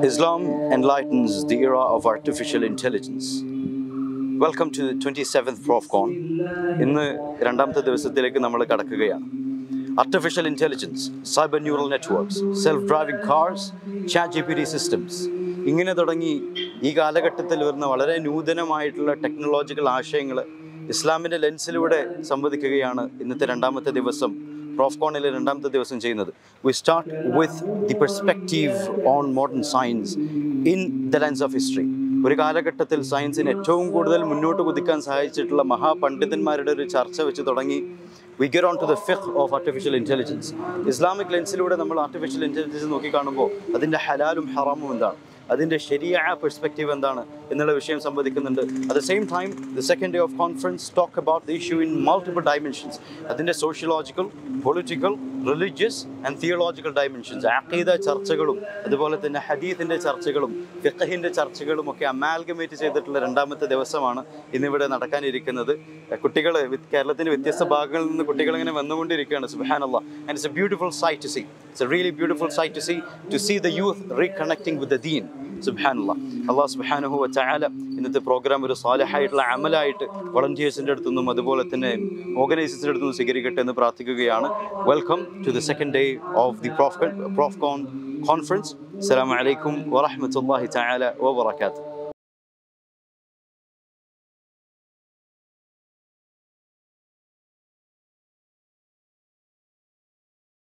Islam enlightens the era of artificial intelligence. Welcome to twenty seventh Profcon ഇന്ന് രണ്ടാമത്തെ ദിവസത്തിലേക്ക് നമ്മൾ കടക്കുകയാണ് artificial intelligence cyber neural networks self driving cars chat G P T systems ഇങ്ങനെ തുടങ്ങി ഈ കാലഘട്ടത്തിൽ വരുന്ന വളരെ നൂതനമായിട്ടുള്ള ടെക്നോളജിക്കൽ ആശയങ്ങൾ ഇസ്ലാമിൻ്റെ ലെൻസിലൂടെ സംവദിക്കുകയാണ് ഇന്നത്തെ രണ്ടാമത്തെ ദിവസം പ്രോഫ്കോണിലെ രണ്ടാമത്തെ ദിവസം ചെയ്യുന്നത് we start with the perspective on modern science in the lens of history ഒരു കാലഘട്ടത്തിൽ സയൻസിന് ഏറ്റവും കൂടുതൽ മുന്നോട്ട് കുതിക്കാൻ സഹായിച്ചിട്ടുള്ള മഹാപണ്ഡിതന്മാരുടെ ഒരു ചർച്ച വെച്ച് തുടങ്ങി we get on to the ഫിഖ് ഓഫ് ആർട്ടിഫിഷ്യൽ ഇൻ്റലിജൻസ് ഇസ്ലാമിക് ലെൻസിലൂടെ നമ്മൾ ആർട്ടിഫിഷ്യൽ ഇൻ്റലിജൻസ് നോക്കിക്കാണുമ്പോൾ അതിൻ്റെ ഹലാലും ഹറാമും എന്താണ് അതിൻ്റെ ശരിയായ പെർസ്പെക്റ്റീവ് എന്താണ് എന്നുള്ള വിഷയം സംവദിക്കുന്നുണ്ട് at the same time the second day of conference talk about the issue in multiple dimensions അതിൻ്റെ sociological political religious and theological dimensions ആഖീദ ചർച്ചകളും അതുപോലെ തന്നെ ഹദീത്തിൻ്റെ ചർച്ചകളും ഫിഖഹിൻ്റെ ചർച്ചകളും ഒക്കെ അമാൽഗമേറ്റ് ചെയ്തിട്ടുള്ള രണ്ടാമത്തെ ദിവസമാണ് ഇന്നിവിടെ നടക്കാനിരിക്കുന്നത് കുട്ടികൾ കേരളത്തിൻ്റെ വ്യത്യസ്ത ഭാഗങ്ങളിൽ നിന്ന് കുട്ടികൾ ഇങ്ങനെ വന്നുകൊണ്ടിരിക്കുകയാണ് സുബാനുള്ള and it's a beautiful sight to see it's a really beautiful sight to see to see the youth reconnecting with the ദീൻ സുബാനുള്ള അള്ളാഹ് സുബാനുഹു വച്ചാല ഇന്നത്തെ പ്രോഗ്രാം ഒരു സാലഹായിട്ടുള്ള അമലായിട്ട് വളണ്ടിയേഴ്സിൻ്റെ അടുത്തുനിന്നും അതുപോലെ തന്നെ ഓർഗനൈസേഴ്സിൻ്റെ അടുത്തുനിന്നും സ്വീകരിക്കട്ടെ എന്ന് പ്രാർത്ഥിക്കുകയാണ് welcome to the second day of the prof Profcon conference അസ്സലാമു അലൈക്കും വറഹ്മത്തുള്ളാഹി തആല വബറകാതുഹു